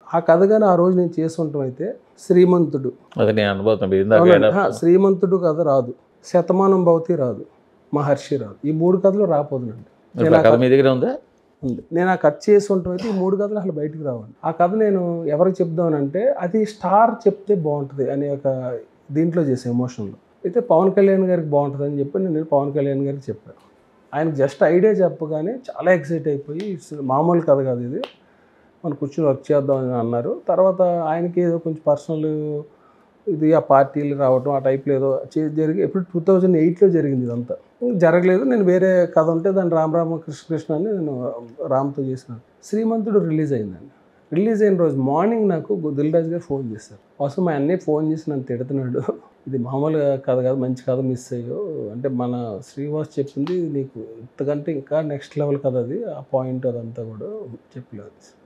ఆ కథ కానీ ఆ రోజు నేను చేసి ఉంటాం అయితే శ్రీమంతుడు అది నేను అనుభవం ఇందాక అవునండి. ఆ, శ్రీమంతుడు కథ రాదు శతమానం భవతి రాదు మహర్షి రాదు ఈ మూడు కథలు రాపోదునండి ఇప్పుడు ఆ కథ మీ దగ్గర ఉందా ఉంది నేను ఆ కథ చేసి ఉంటాం అయితే ఈ మూడు కథలు అసలు బయటికి రావాలి ఆ కథ నేను ఎవరికి చెప్దామనంటే అది స్టార్ చెప్తే బాగుంటుంది అనే ఒక దీంట్లో చేసే ఎమోషన్లో అయితే పవన్ కళ్యాణ్ గారికి బాగుంటుంది అని చెప్పి నేను పవన్ కళ్యాణ్ గారికి చెప్పాను ఆయనకు జస్ట్ ఐడియా చెప్పగానే చాలా ఎక్సైట్ అయిపోయి "ఇట్స్ మామూలు కథ కాదు ఇది మనం కూర్చొని వర్క్ చేద్దాం అని అన్నారు తర్వాత ఆయనకి ఏదో కొంచెం పర్సనల్ ఇది ఆ పార్టీలు రావటం ఆ టైప్లో ఏదో చే- జరిగి ఎప్పుడు టూ థౌజండ్ ఎయిట్లో జరిగింది ఇదంతా ఇంక జరగలేదు నేను వేరే కథ ఉంటే దాన్ని రామ రామ కృష్ణ కృష్ణ అని నేను రామ్తో చేసినాను శ్రీమంతుడు రిలీజ్ అయిందండి రిలీజ్ అయిన రోజు మార్నింగ్ నాకు దిల్ రాజు గారు ఫోన్ చేశారు అసలు మా అన్నయ్య ఫోన్ చేసి నన్ను తిడుతున్నాడు ఇది మామూలుగా కథ కాదు మంచి కథ మిస్ అయ్యో అంటే మన శ్రీవాస్ చెప్పింది నీకు ఇంతకంటే ఇంకా నెక్స్ట్ లెవెల్ కథ అది ఆ పాయింట్ అదంతా కూడా చెప్పలేదు